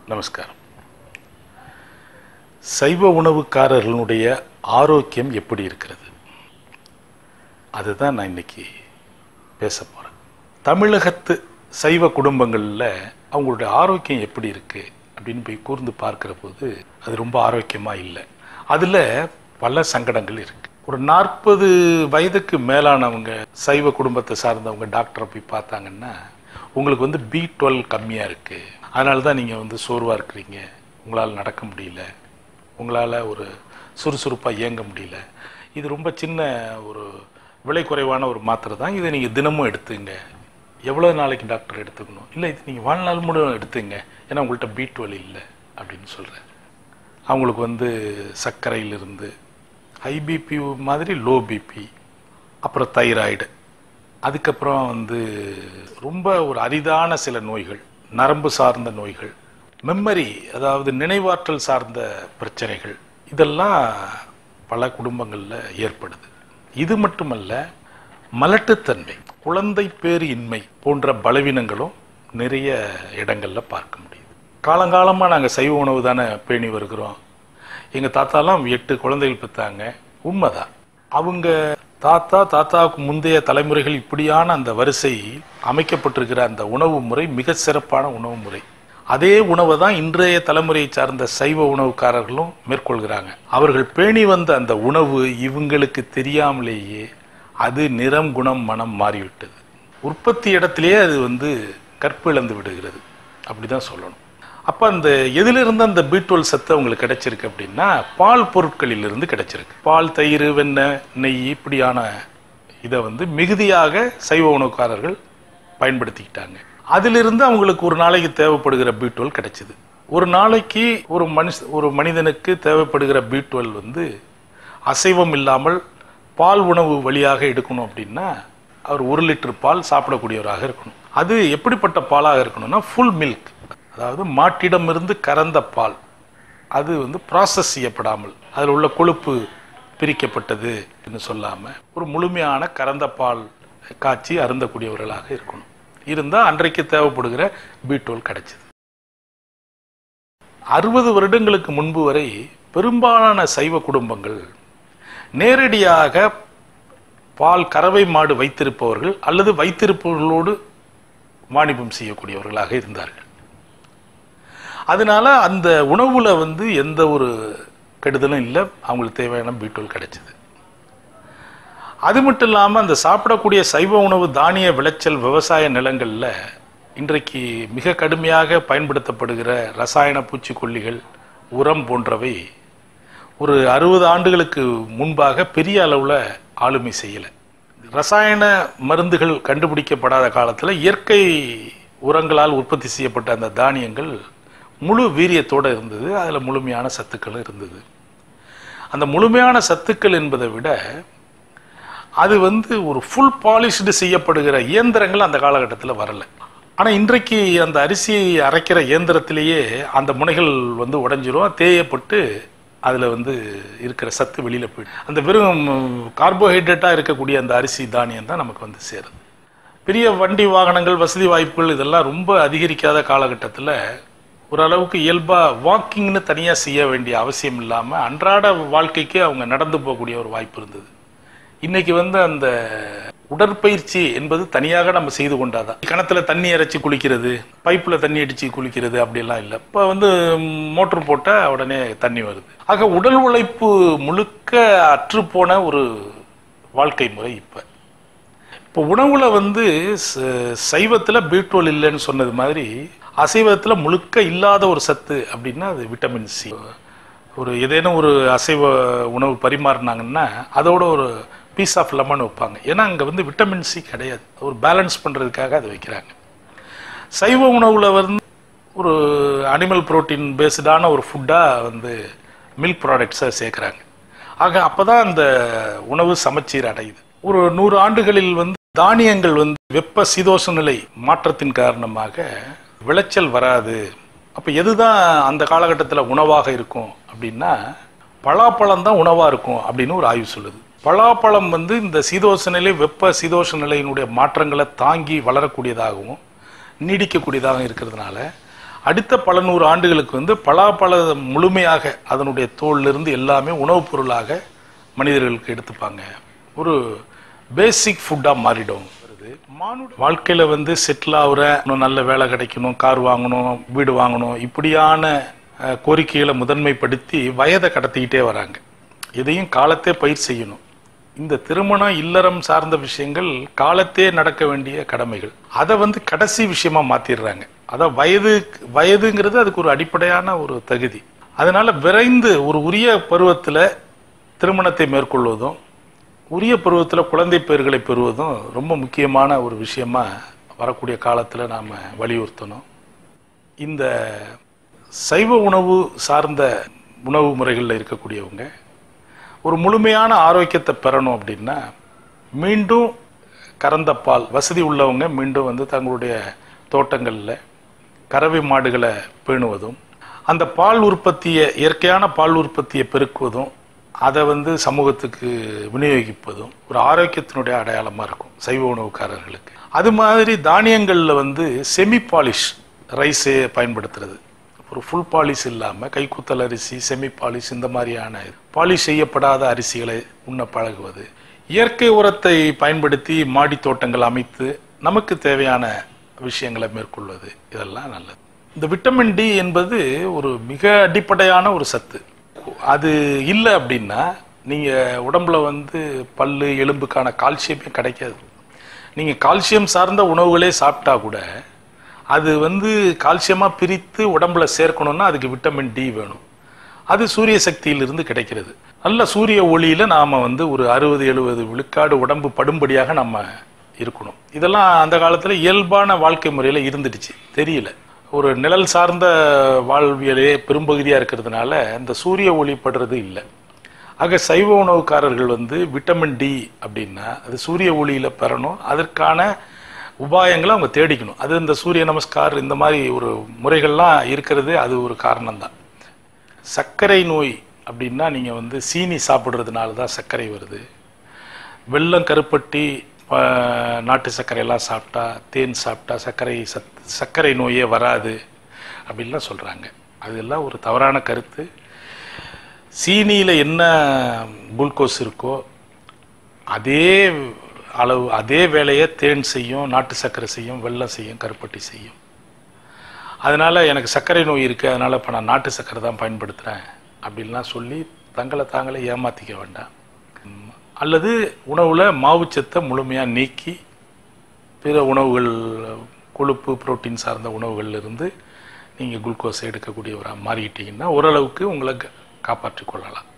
நமஸ்காரம் சைவ உணவுக்காரர்களுடைய ஆரோக்கியம் எப்படி இருக்கிறது அதுதான் நான் இன்னைக்கு பேச போகிறேன் தமிழகத்து சைவ குடும்பங்களில் அவங்களுடைய ஆரோக்கியம் எப்படி இருக்கு அப்படின்னு போய் கூர்ந்து பார்க்கிற போது அது ரொம்ப ஆரோக்கியமாக இல்லை அதில் பல சங்கடங்கள் இருக்கு ஒரு நாற்பது வயதுக்கு மேலானவங்க சைவ குடும்பத்தை சார்ந்தவங்க டாக்டரை போய் பார்த்தாங்கன்னா உங்களுக்கு வந்து பி டுவெல் கம்மியாக இருக்குது அதனால தான் நீங்கள் வந்து சோர்வாக இருக்கிறீங்க உங்களால் நடக்க முடியல உங்களால் ஒரு சுறுசுறுப்பாக இயங்க முடியல இது ரொம்ப சின்ன ஒரு விலை குறைவான ஒரு மாத்திரை தான் இதை நீங்கள் தினமும் எடுத்துங்க எவ்வளோ நாளைக்கு டாக்டர் எடுத்துக்கணும் இல்லை இது நீங்கள் வாழ்நாள் முழுவதும் எடுத்துங்க ஏன்னா உங்கள்கிட்ட பி டுவெல் இல்லை அப்படின்னு சொல்கிறேன் அவங்களுக்கு வந்து சர்க்கரையிலிருந்து ஹை பிபி மாதிரி லோ பிபி அப்புறம் தைராய்டு அதுக்கப்புறம் வந்து ரொம்ப ஒரு அரிதான சில நோய்கள் நரம்பு சார்ந்த நோய்கள் மெமரி அதாவது நினைவாற்றல் சார்ந்த பிரச்சனைகள் இதெல்லாம் பல குடும்பங்களில் ஏற்படுது இது மட்டுமல்ல மலட்டுத்தன்மை குழந்தை பேறு இன்மை போன்ற பலவீனங்களும் நிறைய இடங்கள்ல பார்க்க முடியுது காலங்காலமாக நாங்கள் சைவ உணவு தானே பேணி வருகிறோம் எங்கள் தாத்தாலாம் எட்டு குழந்தைகள் பெற்றாங்க உண்மைதான் அவங்க தாத்தா தாத்தாவுக்கு முந்தைய தலைமுறைகள் இப்படியான அந்த வரிசை அமைக்கப்பட்டிருக்கிற அந்த உணவு முறை மிக சிறப்பான உணவு முறை அதே உணவை தான் இன்றைய தலைமுறையை சார்ந்த சைவ உணவுக்காரர்களும் மேற்கொள்கிறாங்க அவர்கள் பேணி வந்த அந்த உணவு இவங்களுக்கு தெரியாமலேயே அது நிறம் குணம் மனம் மாறிவிட்டது உற்பத்தி இடத்திலேயே அது வந்து கற்பிழந்து விடுகிறது அப்படிதான் சொல்லணும் அப்போ அந்த எதிலிருந்து அந்த பீட்ரோல் சத்து அவங்களுக்கு கிடைச்சிருக்கு அப்படின்னா பால் பொருட்களிலிருந்து கிடைச்சிருக்கு பால் தயிர் வெண்ணெய் நெய் இப்படியான இதை வந்து மிகுதியாக சைவ உணவுக்காரர்கள் பயன்படுத்திக்கிட்டாங்க அதிலிருந்து அவங்களுக்கு ஒரு நாளைக்கு தேவைப்படுகிற பீட்ரோல் கிடைச்சிது ஒரு நாளைக்கு ஒரு மனுஷ ஒரு மனிதனுக்கு தேவைப்படுகிற பீட்ரோல் வந்து அசைவம் இல்லாமல் பால் உணவு வழியாக எடுக்கணும் அப்படின்னா அவர் ஒரு லிட்டர் பால் சாப்பிடக்கூடியவராக இருக்கணும் அது எப்படிப்பட்ட பாலாக இருக்கணும்னா ஃபுல் மில்க் அதாவது மாட்டிடமிருந்து கறந்த பால் அது வந்து ப்ராசஸ் செய்யப்படாமல் அதில் உள்ள கொழுப்பு பிரிக்கப்பட்டது என்று சொல்லாமல் ஒரு முழுமையான கறந்த பால் காய்ச்சி அருந்தக்கூடியவர்களாக இருக்கணும் இருந்தால் அன்றைக்கு தேவைப்படுகிற பீட்டோல் கிடைச்சது அறுபது வருடங்களுக்கு முன்பு வரை பெரும்பாலான சைவ குடும்பங்கள் நேரடியாக பால் கறவை மாடு வைத்திருப்பவர்கள் அல்லது வைத்திருப்பவர்களோடு வாணிபம் செய்யக்கூடியவர்களாக இருந்தார்கள் அதனால அந்த உணவுல வந்து எந்த ஒரு கெடுதலும் இல்லை அவங்களுக்கு தேவையான பீட்டோல் கிடைச்சது அது மட்டும் இல்லாமல் அந்த சாப்பிடக்கூடிய சைவ உணவு தானிய விளைச்சல் விவசாய நிலங்களில் இன்றைக்கு மிக கடுமையாக பயன்படுத்தப்படுகிற ரசாயன பூச்சிக்கொல்லிகள் உரம் போன்றவை ஒரு அறுபது ஆண்டுகளுக்கு முன்பாக பெரிய அளவில் ஆளுமை செய்யலை ரசாயன மருந்துகள் கண்டுபிடிக்கப்படாத காலத்தில் இயற்கை உரங்களால் உற்பத்தி செய்யப்பட்ட அந்த தானியங்கள் முழு வீரியத்தோடு இருந்தது அதில் முழுமையான சத்துக்களும் இருந்தது அந்த முழுமையான சத்துக்கள் என்பதை விட அது வந்து ஒரு ஃபுல் பாலிஷ்டு செய்யப்படுகிற இயந்திரங்கள் அந்த காலகட்டத்தில் வரல ஆனால் இன்றைக்கு அந்த அரிசியை அரைக்கிற இயந்திரத்திலேயே அந்த முனைகள் வந்து உடைஞ்சிரும் தேயப்பட்டு அதில் வந்து இருக்கிற சத்து வெளியில் போயிடும் அந்த வெறும் கார்போஹைட்ரேட்டாக இருக்கக்கூடிய அந்த அரிசி தானியம் தான் நமக்கு வந்து சேருது பெரிய வண்டி வாகனங்கள் வசதி வாய்ப்புகள் இதெல்லாம் ரொம்ப அதிகரிக்காத காலகட்டத்தில் ஓரளவுக்கு இயல்பாக வாக்கிங்னு தனியாக செய்ய வேண்டிய அவசியம் இல்லாமல் அன்றாட வாழ்க்கைக்கு அவங்க நடந்து போகக்கூடிய ஒரு வாய்ப்பு இருந்தது இன்னைக்கு வந்து அந்த உடற்பயிற்சி என்பது தனியாக நம்ம செய்து கொண்டாதான் கிணத்துல தண்ணி இறைச்சி குளிக்கிறது பைப்பில் தண்ணி அடித்து குளிக்கிறது அப்படிலாம் இல்லை இப்போ வந்து மோட்டர் போட்டால் உடனே தண்ணி வருது ஆக உடல் உழைப்பு முழுக்க அற்றுப்போன ஒரு வாழ்க்கை முறை இப்போ இப்போ உணவுல வந்து சைவத்தில் பீட்ரோல் இல்லைன்னு சொன்னது மாதிரி அசைவத்தில் முழுக்க இல்லாத ஒரு சத்து அப்படின்னா அது விட்டமின் சி ஒரு ஏதேனும் ஒரு அசைவ உணவு பரிமாறினாங்கன்னா அதோட ஒரு பீஸ் ஆஃப் லெமன் வைப்பாங்க ஏன்னா அங்கே வந்து விட்டமின் சி கிடையாது ஒரு பேலன்ஸ் பண்ணுறதுக்காக அதை வைக்கிறாங்க சைவ உணவில் வந்து ஒரு அனிமல் புரோட்டீன் பேஸ்டான ஒரு ஃபுட்டாக வந்து மில்க் ப்ராடக்ட்ஸை சேர்க்குறாங்க ஆக அப்போ தான் அந்த உணவு சமச்சீர் அடையுது ஒரு நூறு ஆண்டுகளில் வந்து தானியங்கள் வந்து வெப்ப சீதோஷ நிலை மாற்றத்தின் காரணமாக விளைச்சல் வராது அப்போ எதுதான் அந்த காலகட்டத்தில் உணவாக இருக்கும் அப்படின்னா பலாப்பழம் தான் உணவாக இருக்கும் அப்படின்னு ஒரு ஆய்வு சொல்லுது பலாப்பழம் வந்து இந்த சீதோஷ நிலை வெப்ப சீதோஷ நிலையினுடைய மாற்றங்களை தாங்கி வளரக்கூடியதாகவும் நீடிக்கக்கூடியதாகவும் இருக்கிறதுனால அடுத்த பல நூறு ஆண்டுகளுக்கு வந்து பலாப்பழ முழுமையாக அதனுடைய தோல்ல இருந்து எல்லாமே உணவுப் பொருளாக மனிதர்களுக்கு எடுத்துப்பாங்க ஒரு பேசிக் ஃபுட்டாக மாறிடும் வருது மானுட வாழ்க்கையில வந்து செட்டில் ஆகுற இன்னும் நல்ல வேலை கிடைக்கணும் கார் வாங்கணும் வீடு வாங்கணும் இப்படியான அஹ், கோரிக்கைகளை முதன்மைப்படுத்தி வயதை கடத்திக்கிட்டே வராங்க இதையும் காலத்தே பயிர் செய்யணும் இந்த திருமணம் இல்லறம் சார்ந்த விஷயங்கள் காலத்தே நடக்க வேண்டிய கடமைகள் அதை வந்து கடைசி விஷயமா மாத்திடுறாங்க அதான் வயது வயதுங்கிறது அதுக்கு ஒரு அடிப்படையான ஒரு தகுதி அதனால விரைந்து ஒரு உரிய பருவத்துல திருமணத்தை மேற்கொள்வதும் உரிய பருவத்தில் குழந்தை பேர்களை பெறுவதும் ரொம்ப முக்கியமான ஒரு விஷயமா வரக்கூடிய காலத்தில் நாம் வலியுறுத்தணும் இந்த சைவ உணவு சார்ந்த உணவு முறைகளில் இருக்கக்கூடியவங்க ஒரு முழுமையான ஆரோக்கியத்தை பெறணும் அப்படின்னா மீண்டும் கறந்த பால் வசதி உள்ளவங்க மீண்டும் வந்து தங்களுடைய தோட்டங்களில் கறவை மாடுகளை பேணுவதும் அந்த பால் உற்பத்தியை இயற்கையான பால் உற்பத்தியை பெருக்குவதும் அதை வந்து சமூகத்துக்கு விநியோகிப்பதும் ஒரு ஆரோக்கியத்தினுடைய அடையாளமாக இருக்கும் சைவ உணவுக்காரர்களுக்கு அது மாதிரி தானியங்களில் வந்து செமி பாலிஷ் ரைஸே பயன்படுத்துறது ஒரு ஃபுல் பாலிஷ் இல்லாமல் கைக்குத்தல் அரிசி செமி பாலிஷ் இந்த மாதிரியான பாலிஷ் செய்யப்படாத அரிசிகளை உண்ண பழகுவது இயற்கை உரத்தை பயன்படுத்தி மாடி தோட்டங்கள் அமைத்து நமக்கு தேவையான விஷயங்களை மேற்கொள்வது இதெல்லாம் நல்லது இந்த விட்டமின் டி என்பது ஒரு மிக அடிப்படையான ஒரு சத்து அது இல்லை அப்படின்னா நீங்க உடம்புல வந்து பல்லு எலும்புக்கான கால்சியமே கிடைக்காது நீங்க கால்சியம் சார்ந்த உணவுகளே சாப்பிட்டா கூட அது வந்து கால்சியமா பிரித்து உடம்புல சேர்க்கணும்னா அதுக்கு விட்டமின் டி வேணும் அது சூரிய சக்தியிலிருந்து கிடைக்கிறது நல்ல சூரிய ஒளியில நாம வந்து ஒரு அறுபது எழுபது விழுக்காடு உடம்பு படும்படியாக நம்ம இருக்கணும் இதெல்லாம் அந்த காலத்துல இயல்பான வாழ்க்கை முறையில இருந்துடுச்சு தெரியல ஒரு நிழல் சார்ந்த வாழ்வியலே பெரும்பகுதியா இருக்கிறதுனால இந்த சூரிய ஒளி படுறது இல்லை ஆக சைவ உணவுக்காரர்கள் வந்து விட்டமின் டி அப்படின்னா அது சூரிய ஒளியில பெறணும் அதற்கான உபாயங்களை அவங்க தேடிக்கணும் அது இந்த சூரிய நமஸ்கார் இந்த மாதிரி ஒரு முறைகள்லாம் இருக்கிறது அது ஒரு காரணம்தான் சர்க்கரை நோய் அப்படின்னா நீங்க வந்து சீனி சாப்பிட்றதுனால தான் சர்க்கரை வருது வெள்ளம் கருப்பட்டி ஆஹ், நாட்டு சர்க்கரையெல்லாம் சாப்பிட்டா தேன் சாப்பிட்டா சர்க்கரை சத் சர்க்கரை நோயே வராது அப்படின்லாம் சொல்றாங்க அதெல்லாம் ஒரு தவறான கருத்து சீனியில் என்ன குளுக்கோஸ் இருக்கோ அதே அளவு அதே வேலையை தேன் செய்யும் நாட்டு சர்க்கரை செய்யும் வெல்லம் செய்யும் கருப்பட்டி செய்யும் அதனால எனக்கு சர்க்கரை நோய் இருக்கு அதனால இப்போ நான் நாட்டு சர்க்கரை தான் பயன்படுத்துகிறேன் அப்படின்லாம் சொல்லி தங்களை தாங்களே ஏமாத்திக்க வேண்டாம் உம், அல்லது உணவுல மாவுச்சத்தை முழுமையாக நீக்கி பிற உணவுகள் கொழுப்பு புரோட்டீன் சார்ந்த உணவுகள்ல இருந்து நீங்கள் குளுக்கோஸ் எடுக்கக்கூடியவராக மாறிக்கிட்டீங்கன்னா ஓரளவுக்கு உங்களை க- காப்பாற்றிக் கொள்ளலாம்